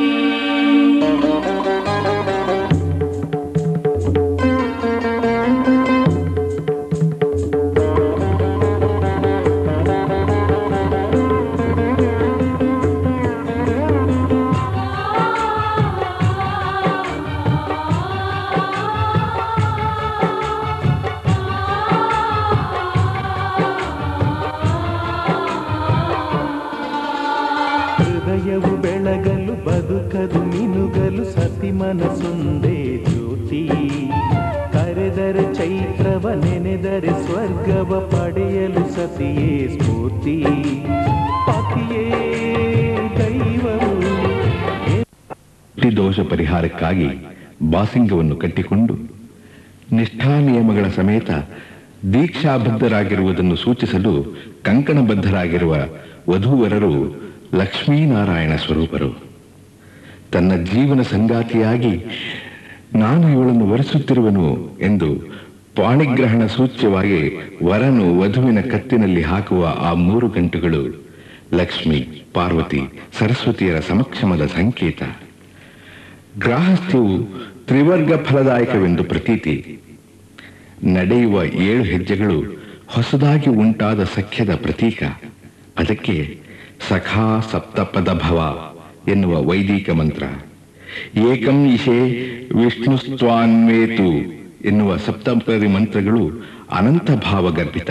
ಹೃದಯವು ಬೆಳಗಲು ಬದುಕದು ಮಿನುಗಲು ಸತಿ ಮನಸ್ಸೊಂದೇ ಜ್ಯೋತಿ ಕರೆದರೆ ಚೈತ್ರವ ನೆನೆದರೆ ಸ್ವರ್ಗವ ಪಡೆಯಲು ಸತಿಯೇ ಸ್ಫೂರ್ತಿ ಪತಿಯೇ ದೈವವು ದೋಷ ಪರಿಹಾರಕ್ಕಾಗಿ ಬಾಸಿಂಗವನ್ನು ಕಟ್ಟಿಕೊಂಡು ನಿಷ್ಠಾ ನಿಯಮಗಳ ಸಮೇತ ದೀಕ್ಷಾಬದ್ಧರಾಗಿರುವುದನ್ನು ಸೂಚಿಸಲು ಕಂಕಣಬದ್ಧರಾಗಿರುವ ವಧೂವರರು ಲಕ್ಷ್ಮೀನಾರಾಯಣ ಸ್ವರೂಪರು ತನ್ನ ಜೀವನ ಸಂಗಾತಿಯಾಗಿ ನಾನು ಇವಳನ್ನು ವರಿಸುತ್ತಿರುವನು ಎಂದು ಪಾಣಿಗ್ರಹಣ ಸೂಚ್ಯವಾಗಿ ವರನು ವಧುವಿನ ಕತ್ತಿನಲ್ಲಿ ಹಾಕುವ ಆ ಮೂರು ಗಂಟುಗಳು ಲಕ್ಷ್ಮಿ ಪಾರ್ವತಿ ಸರಸ್ವತಿಯರ ಸಮಕ್ಷಮದ ಸಂಕೇತ ಗ್ರಾಹಸ್ಥ್ಯವು ತ್ರಿವರ್ಗ ಫಲದಾಯಕವೆಂದು ಪ್ರತೀತಿ ನಡೆಯುವ ಏಳು ಹೆಜ್ಜೆಗಳು ಹೊಸದಾಗಿ ಉಂಟಾದ ಸಖ್ಯದ ಪ್ರತೀಕ ಅದಕ್ಕೆ ಸಖಾ ಸಪ್ತಪದ ಭವ ಎನ್ನುವ ವೈದಿಕ ಮಂತ್ರ ಏಕಂ ಇಶೆ ವಿಷ್ಣುಸ್ತ್ವಾನ್ವೇತು ಎನ್ನುವ ಸಪ್ತಪದಿ ಮಂತ್ರಗಳು ಅನಂತ ಭಾವಗರ್ಭಿತ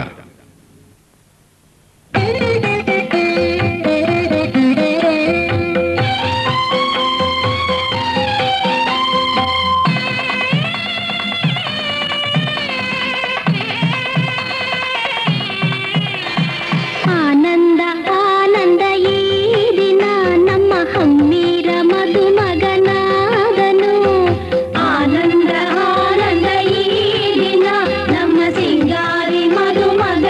ಆನಂದ ಆನಂದ ಈ ದಿನ ನಮ್ಮ ಹಮ್ಮೀರ ಮದುಮಗನಾದನು ಆನಂದ ಆನಂದ ಈ ದಿನ ನಮ್ಮ ಸಿಂಗಾರಿ ಮದುಮಗ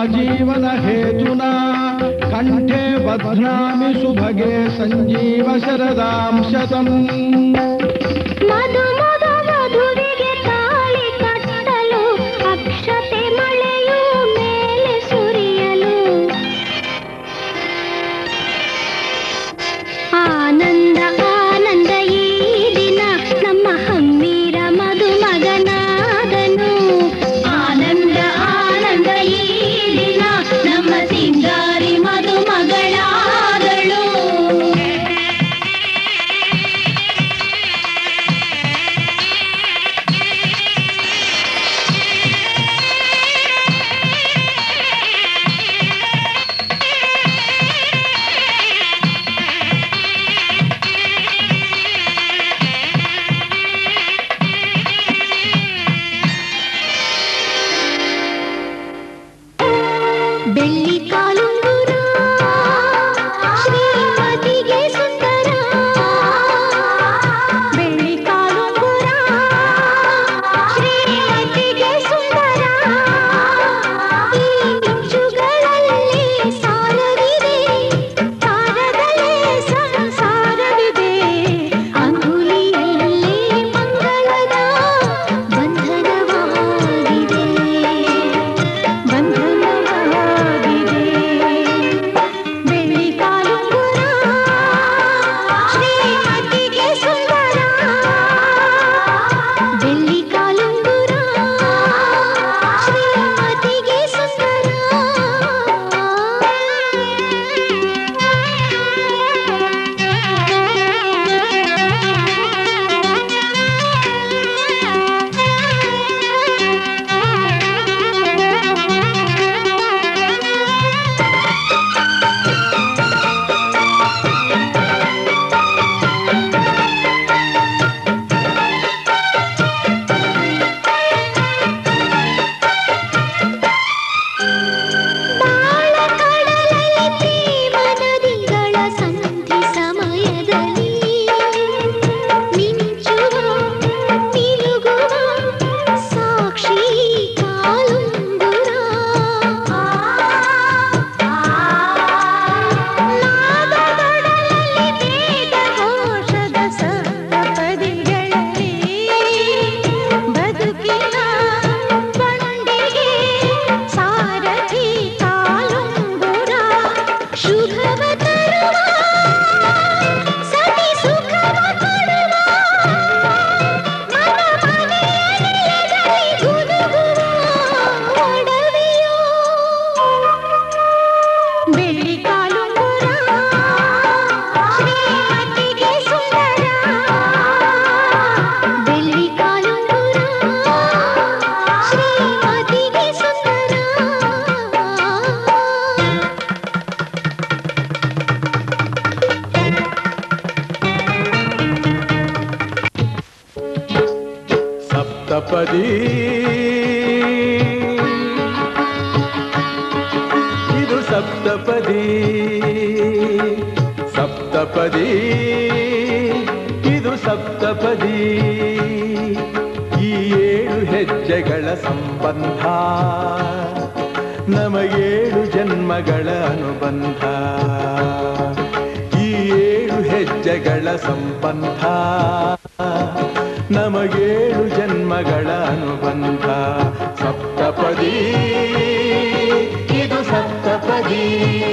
जीवन हेतुना कण्ठे बध्नामि सुभगे सञ्जीव शरदां शतम् ಮಧು ಮಧು ಮಧುವಿಗೆ ತಾಳಿ ಕಟ್ಟಲು ಅಕ್ಷತೆ ಮಳೆಯು ಮೇಲೆ ಸುರಿಯಲು ಆನಂದ ಆನಂದ ಈ ದಿನ ನಮ್ಮ ಹಮ್ಮೀರ ಮಧುಮಗನಾದನು ಆನಂದ ಆನಂದ ಈ ದಿನ ನಮ್ಮ ಸಿಂಗಾರಿ ಮಧುಮಗಳಾದಳು ಬೆಳ್ಳಿ ಕಾಲುಂಗುರ ಶ್ರೀಮತಿಗೆ ಸುಂದರ ಬೆಳ್ಳಿ ಕಾಲುಂಗುರ ಶ್ರೀಮತಿಗೆ ಸುಂದರ ಈ ಮಿಂಚುಗಳಲ್ಲಿ ಸಾರವಿದೆ ಸಾರದಲ್ಲೇ ಸಂಸಾರವಿದೆ ಅಂಗುಲಿಯಲ್ಲಿ ಮಂಗಳದ ಬಂಧನವಾಗಿದೆ ಬಂಧನವಾಗಿದೆ ಬೆಳ್ಳಿ ಕಾಲುಂಗುರ ಶ್ರೀಮತಿಗೆ ಸುಂದರ ಬೆಳ್ಳಿ ಕಾಲುಂಗುರ ಶ್ರೀಮತಿಗೆ ಬಾಳ ಕಡಲಲ್ಲಿ ಪ್ರೇಮ ನದಿಗಳ ಸಂಧಿ ಸಮಯದಲ್ಲಿ ಮಿಂಚುವ ತಿರುಗುವ ಸಾಕ್ಷಿ ಕಾಲುಂಗುರ ನಾದದೊಡಲಲ್ಲಿ ವೇದ ಘೋಷದ ಸಪ್ತಪದಿಗಳಲ್ಲಿ ಬದುಕಿನ ಬಂಡಿಗೆ ಸಾರಥಿ ಕಾಲುಂಗುರ ಶುಭವ ತರುವ ಸತಿ ಸುಖವ ಕೊಡುವ ಮನ ಮನೆಯ ನೆಲದಲ್ಲಿ ಗುನುಗುವ ಒಡವೆಯೋ ಬೆಳ್ಳಿ ಕಾಲುಂಗುರ ಶ್ರೀಮತಿಗೆ ಸುಂದರ ಬೆಳ್ಳಿ ಕಾಲುಂಗುರ ಶ್ರೀಮತಿಗೆ ಸುಂದರ ಸಪ್ತಪದಿ ಇದು ಸಪ್ತಪದಿ ಸಪ್ತಪದಿ ಇದು ಸಪ್ತಪದಿ ಈ ಏಳು ಹೆಜ್ಜೆಗಳ ಸಂಬಂಧ ನಮಗೇಳು ಜನ್ಮಗಳ ಅನುಬಂಧ ಈ ಏಳು ಹೆಜ್ಜೆಗಳ ಸಂಬಂಧ ನಮಗೇಳು ಜನ್ಮಗಳ ಅನುಬಂಧ ಸಪ್ತಪದಿ ಇದು ಸಪ್ತಪದಿ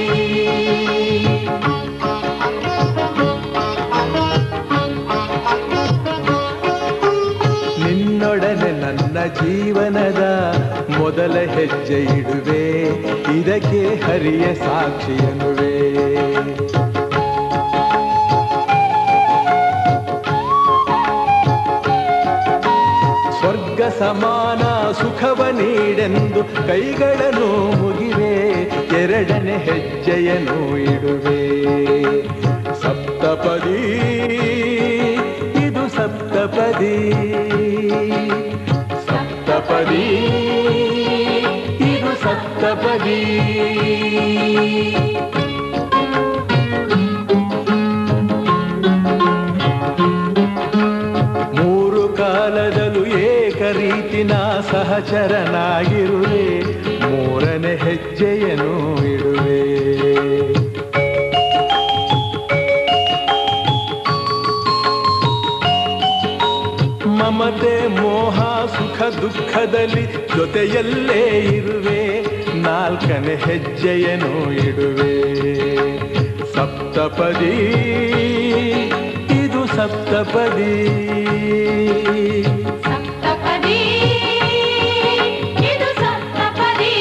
ನಿನ್ನೊಡನೆ ನನ್ನ ಜೀವನದ ಮೊದಲ ಹೆಜ್ಜೆ ಇಡುವೆ ಇದಕ್ಕೆ ಹರಿಯ ಸಾಕ್ಷಿಯನುವೆ ಸ್ವರ್ಗ ಸಮಾನ ಸುಖವ ನೀಡೆಂದು ಕೈಗಳನ್ನು ಮುಗಿವೆ ಎರಡನೇ ಹೆಜ್ಜೆಯನ್ನು ಇಡುವೆ ಸಪ್ತಪದಿ ಇದು ಸಪ್ತಪದಿ ಸಪ್ತಪದಿ ಇದು ಸಪ್ತಪದಿ ಮೂರು ಕಾಲದಲ್ಲೂ ಏಕ ರೀತಿನ ಸಹಚರನಾಗಿರುವೆ ಮೂಲ ಮೂರನೇ ಹೆಜ್ಜೆಯನ್ನು ಇಡುವೆ ಮಮತೆ ಮೋಹ ಸುಖ ದುಃಖದಲ್ಲಿ ಜೊತೆಯಲ್ಲೇ ಇರುವೆ ನಾಲ್ಕನೇ ಹೆಜ್ಜೆಯನ್ನು ಇಡುವೆ ಸಪ್ತಪದಿ ಇದು ಸಪ್ತಪದಿ ಸಪ್ತಪದಿ ಇದು ಸಪ್ತಪದಿ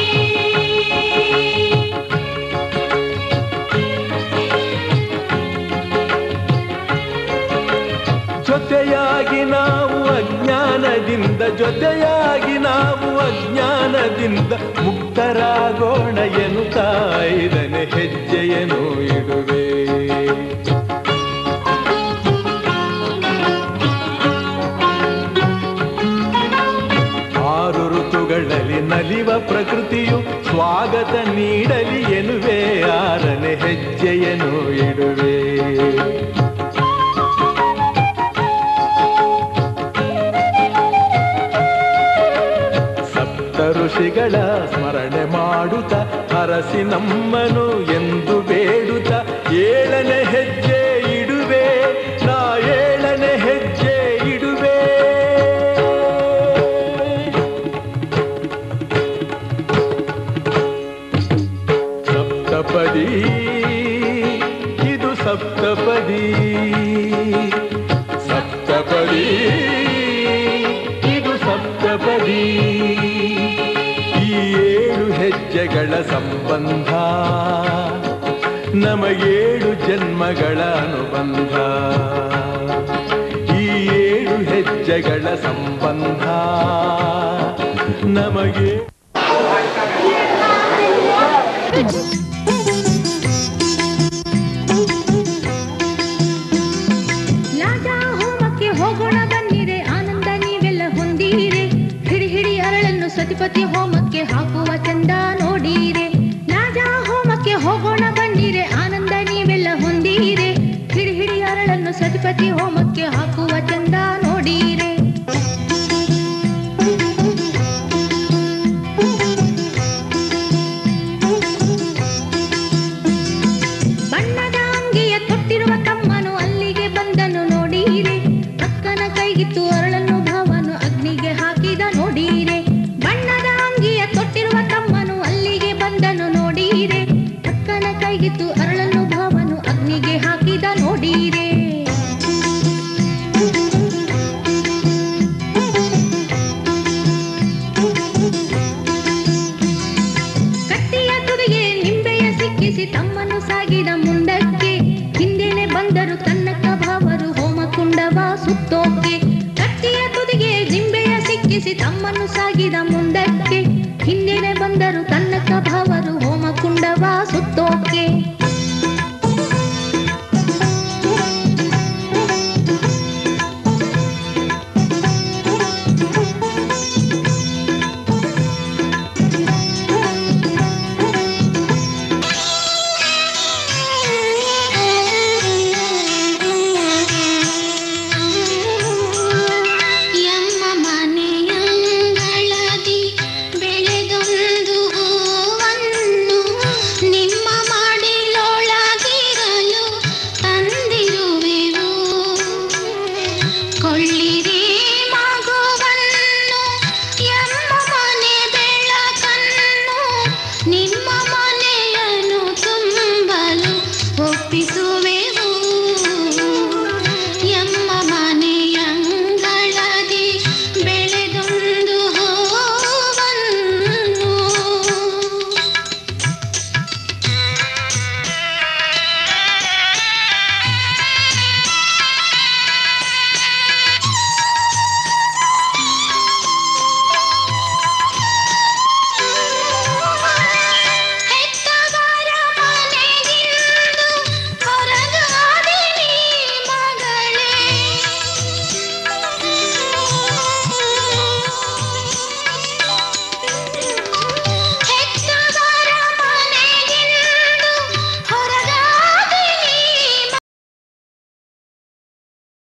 ಜೊತೆಯಾಗಿ ನಾವು ಅಜ್ಞಾನದಿಂದ ಜೊತೆಯಾಗಿ ನಾವು ಅಜ್ಞಾನದಿಂದ ಮುಕ್ತರಾಗೋಣ ಎನ್ನುತ್ತಾ ಐದನೇ ಹೆಜ್ಜೆಯನ್ನು ಇಡುವೆ ಆರು ಋತುಗಳಲ್ಲಿ ನಲಿವ ಪ್ರಕೃತಿಯು ಸ್ವಾಗತ ನೀಡಲಿ ಎನ್ನುವೆ ಆರನೇ ಹೆಜ್ಜೆಯನ್ನು ಇಡುವೆ ಸಪ್ತ ಋಷಿಗಳ ಸ್ಮರಣೆ ಮಾಡುತ್ತ ಹರಸಿ ನಮ್ಮನು ಎಂದು ಬೇಡುತ್ತ ಏಳನೇ ಹೆಜ್ಜೆ ಇಡುವೆ ನಾ ಏಳನೇ ಹೆಜ್ಜೆ ಇಡುವೆ ಸಪ್ತಪದಿ ಇದು ಸಪ್ತಪದಿ ಸಪ್ತಪದಿ ಇದು ಸಪ್ತಪದಿ ಈ ಏಳು ಹೆಜ್ಜೆಗಳ ಸಂಬಂಧ ನಮಗೇಳು ಜನ್ಮಗಳ ಅನುಬಂಧ ಈ ಏಳು ಹೆಜ್ಜೆಗಳ ಸಂಬಂಧ ನಮಗೆ ಲಾಜ ಹೋಮಕ್ಕೆ ಹೋಗೋಣ ಬನ್ನಿರೆ ಆನಂದ ನೀವೆಲ್ಲ ಹೊಂದೀರೆ ಹಿಡಿ ಹಿಡಿ ಅರಳನ್ನು ಸತಿಪತಿ ಹೋಮಕ್ಕೆ ಹಾಕುವ ಚಂದ ನೋಡೀರೆ ಲಾಜ ಹೋಮಕ್ಕೆ ಹೋಗೋಣ ಬನ್ನಿರೆ ಆನಂದ ನೀವೆಲ್ಲ ಹೊಂದೀರೆ ಹಿಡಿ ಹಿಡಿ ಅರಳನ್ನು ಸತಿಪತಿ ಹೋಮಕ್ಕೆ ಹಾಕುವ ಚಂದ ನೋಡೀರೆ ಬಣ್ಣದ ಅಂಗಿಯ ತೊಟ್ಟಿರುವ ತಮ್ಮನು ಅಲ್ಲಿಗೆ ಬಂದನು ನೋಡೀರೆ ಅಕ್ಕನ ಕೈಗಿತ್ತು ಅರಳನ್ನು ಭಾವನು ಅಗ್ನಿಗೆ ಹಾಕಿದ ನೋಡೀರೆ ಬಣ್ಣದ ಅಂಗಿಯ ತೊಟ್ಟಿರುವ ತಮ್ಮನು ಅಲ್ಲಿಗೆ ಬಂದನು ನೋಡೀರೆ ಅಕ್ಕನ ಕೈಗಿತ್ತು ಅರಳನ್ನು ಭಾವನು ಅಗ್ನಿಗೆ ಹಾಕಿದ ನೋಡೀರೆ ಕತ್ತಿಯ ತುದಿಗೆ ನಿಂಬೆಯ ಸಿಕ್ಕಿಸಿ ತಮ್ಮನ್ನು ಸಾಗಿದ ಮುಂದಕ್ಕೆ ಹಿಂದೆನೆ ಬಂದರು ತನ್ನಕ್ಕ ಭಾವರು ಹೋಮ ಕುಂಡವ ಸುತ್ತೋಕೆ ಕತ್ತಿಯ ತುದಿಗೆ ನಿಂಬೆಯ ಸಿಕ್ಕಿಸಿ ತಮ್ಮನ್ನು ಸಾಗಿದ ಮುಂದಕ್ಕೆ ಹಿಂದೆನೆ ಬಂದರು ತನ್ನಕ್ಕ ಭಾವರು ಹೋಮ ಕುಂಡವ ಸುತ್ತೋಕೆ